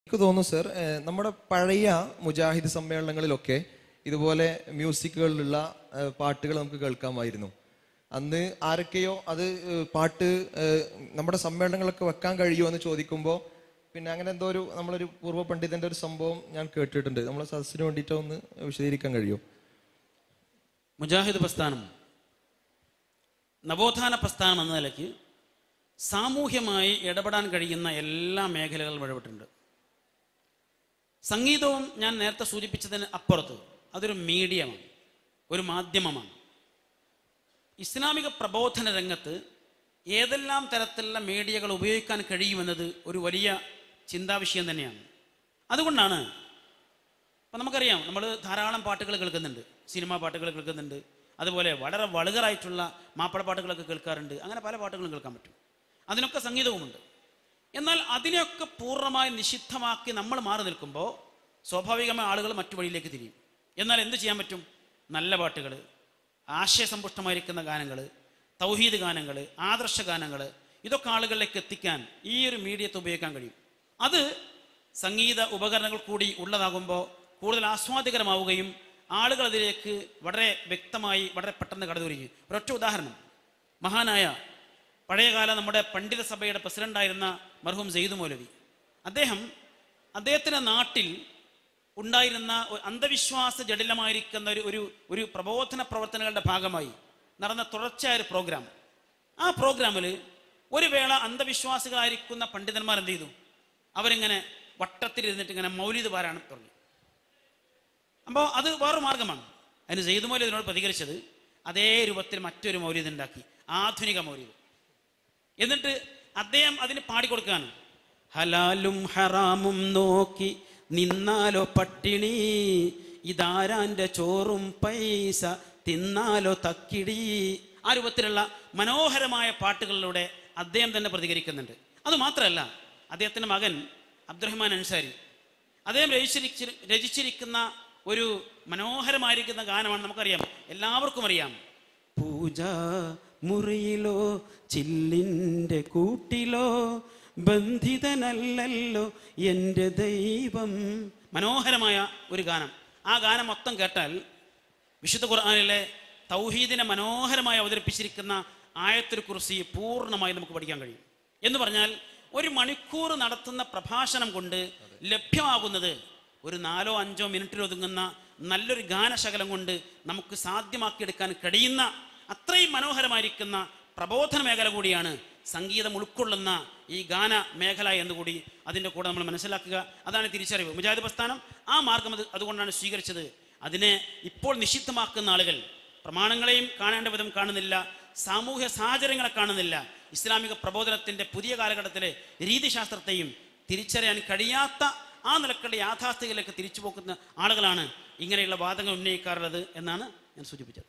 എനിക്ക് തോന്നുന്നു സർ ഏഹ്, നമ്മുടെ പഴയ മുജാഹിദ് സമ്മേളനങ്ങളിലൊക്കെ ഇതുപോലെ മ്യൂസിക്കുകളിലുള്ള ഏഹ്, പാട്ടുകൾ നമുക്ക് കേൾക്കാമായിരുന്നു അന്ന് ആരൊക്കെയോ അത് ഏഹ്, പാട്ട് ഏഹ്, നമ്മുടെ സമ്മേളനങ്ങളൊക്കെ വെക്കാൻ കഴിയുമോ എന്ന് ചോദിക്കുമ്പോൾ പിന്നെ അങ്ങനെ എന്തോ ഒരു നമ്മളൊരു പൂർവ്വ പണ്ഡിതന്റെ ഒരു സംഭവം ഞാൻ കേട്ടിട്ടുണ്ട് നമ്മളെ സദസ്സിന് വേണ്ടിയിട്ട് ഒന്ന് വിശദീകരിക്കാൻ കഴിയുമോ മുജാഹിദ് പ്രസ്ഥാനം നവോത്ഥാന പ്രസ്ഥാനം എന്ന നിലയ്ക്ക് സാമൂഹ്യമായി ഇടപെടാൻ കഴിയുന്ന എല്ലാ മേഖലകളിലും ഇടപെട്ടിട്ടുണ്ട് സംഗീതവും ഞാൻ നേരത്തെ സൂചിപ്പിച്ചതിന് അപ്പുറത്ത് അതൊരു മീഡിയമാണ് ഒരു മാധ്യമമാണ് ഇസ്ലാമിക പ്രബോധന രംഗത്ത് ഏതെല്ലാം തരത്തിലുള്ള മീഡിയകൾ ഉപയോഗിക്കാൻ കഴിയുമെന്നത് ഒരു വലിയ ചിന്താവിഷയം തന്നെയാണ് അതുകൊണ്ടാണ് അപ്പം നമുക്കറിയാം നമ്മൾ ധാരാളം പാട്ടുകൾ കേൾക്കുന്നുണ്ട് സിനിമാ പാട്ടുകൾ കേൾക്കുന്നുണ്ട് അതുപോലെ വളരെ വളുകറായിട്ടുള്ള മാപ്പിള പാട്ടുകളൊക്കെ കേൾക്കാറുണ്ട് അങ്ങനെ പല പാട്ടുകളും കേൾക്കാൻ പറ്റും അതിനൊക്കെ സംഗീതവുമുണ്ട് എന്നാൽ അതിനെയൊക്കെ പൂർണ്ണമായി നിഷിദ്ധമാക്കി നമ്മൾ മാറി നിൽക്കുമ്പോൾ സ്വാഭാവികമായ ആളുകൾ മറ്റു വഴിയിലേക്ക് തിരിയും എന്നാൽ എന്ത് ചെയ്യാൻ പറ്റും നല്ല പാട്ടുകൾ ആശയസമ്പുഷ്ടമായിരിക്കുന്ന ഗാനങ്ങൾ തൗഹീദ് ഗാനങ്ങൾ ആദർശ ഗാനങ്ങൾ ഇതൊക്കെ ആളുകളിലേക്ക് എത്തിക്കാൻ ഈ ഒരു മീഡിയത്തെ ഉപയോഗിക്കാൻ കഴിയും അത് സംഗീത ഉപകരണങ്ങൾ കൂടി ഉള്ളതാകുമ്പോൾ കൂടുതൽ ആസ്വാദികരമാവുകയും ആളുകൾ അതിലേക്ക് വളരെ വ്യക്തമായി വളരെ പെട്ടെന്ന് കടന്നു വരികയും ഒരൊറ്റ ഉദാഹരണം മഹാനായ പഴയകാല നമ്മുടെ പണ്ഡിത സഭയുടെ പ്രസിഡന്റായിരുന്ന മർഹൂം സെയ്ദ് മൗലവി അദ്ദേഹം അദ്ദേഹത്തിൻ്റെ നാട്ടിൽ ഉണ്ടായിരുന്ന ഒരു അന്ധവിശ്വാസ ജടിലമായിരിക്കുന്ന ഒരു ഒരു ഒരു പ്രബോധന പ്രവർത്തനങ്ങളുടെ ഭാഗമായി നടന്ന തുടർച്ചയായ ഒരു പ്രോഗ്രാം ആ പ്രോഗ്രാമിൽ ഒരു വേള അന്ധവിശ്വാസികളായിരിക്കുന്ന പണ്ഡിതന്മാർ എന്ത് ചെയ്തു അവരിങ്ങനെ വട്ടത്തിലിരുന്നിട്ട് ഇങ്ങനെ മൗലിദ് പാരായണം തുടങ്ങി അപ്പോൾ അത് വേറൊരു മാർഗമാണ് അതിന് സെയ്ദ് മൗലി ഇതിനോട് പ്രതികരിച്ചത് അതേ രൂപത്തിൽ മറ്റൊരു മൗലിദ് ഉണ്ടാക്കി ആധുനിക മൗലിദ് എന്നിട്ട് അദ്ദേഹം അതിന് പാടിക്കൊടുക്കുകയാണ് ഹലാലും ഹറാമും നോക്കി നിന്നാലോ പട്ടിണി ഇതാരാന്റെ ചോറും പൈസ തിന്നാലോ തക്കിടി ആ രൂപത്തിലുള്ള മനോഹരമായ പാട്ടുകളിലൂടെ അദ്ദേഹം തന്നെ പ്രതികരിക്കുന്നുണ്ട് അത് മാത്രമല്ല അദ്ദേഹത്തിൻ്റെ മകൻ അബ്ദുറഹ്മാൻ അൻസാരി അദ്ദേഹം രചിച്ചിരിച്ച രചിച്ചിരിക്കുന്ന ഒരു മനോഹരമായിരിക്കുന്ന ഗാനമാണ് നമുക്കറിയാം എല്ലാവർക്കും അറിയാം പൂജ മുറിയിലോ ചില്ലിൻ്റെ കൂട്ടിലോ ബന്ധിതനല്ലല്ലോ എൻ്റെ ദൈവം മനോഹരമായ ഒരു ഗാനം ആ ഗാനം മൊത്തം കേട്ടാൽ വിശുദ്ധ ഖുർആാനിലെ തൗഹീദിനെ മനോഹരമായി അവതരിപ്പിച്ചിരിക്കുന്ന ആയത്തിൽ കുറിച്ച് പൂർണ്ണമായി നമുക്ക് പഠിക്കാൻ കഴിയും എന്ന് പറഞ്ഞാൽ ഒരു മണിക്കൂർ നടത്തുന്ന പ്രഭാഷണം കൊണ്ട് ലഭ്യമാകുന്നത് ഒരു നാലോ അഞ്ചോ മിനിറ്റിൽ ഒതുങ്ങുന്ന നല്ലൊരു ഗാനശകലം കൊണ്ട് നമുക്ക് സാധ്യമാക്കിയെടുക്കാൻ കഴിയുന്ന അത്രയും മനോഹരമായിരിക്കുന്ന പ്രബോധന മേഖല കൂടിയാണ് സംഗീതം ഉൾക്കൊള്ളുന്ന ഈ ഗാന മേഖല എന്നുകൂടി അതിൻ്റെ കൂടെ നമ്മൾ മനസ്സിലാക്കുക അതാണ് തിരിച്ചറിവ് മുജാഹിദ് പ്രസ്ഥാനം ആ മാർഗം അത് അതുകൊണ്ടാണ് സ്വീകരിച്ചത് അതിനെ ഇപ്പോൾ നിഷിദ്ധമാക്കുന്ന ആളുകൾ പ്രമാണങ്ങളെയും കാണേണ്ട വിധം കാണുന്നില്ല സാമൂഹ്യ സാഹചര്യങ്ങളെ കാണുന്നില്ല ഇസ്ലാമിക പ്രബോധനത്തിൻ്റെ പുതിയ കാലഘട്ടത്തിലെ രീതിശാസ്ത്രത്തെയും തിരിച്ചറിയാൻ കഴിയാത്ത ആ നിലക്കുള്ള യാഥാസ്ഥിതികളിലേക്ക് തിരിച്ചു പോക്കുന്ന ആളുകളാണ് ഇങ്ങനെയുള്ള വാദങ്ങൾ ഉന്നയിക്കാറുള്ളത് എന്നാണ് ഞാൻ സൂചിപ്പിച്ചത്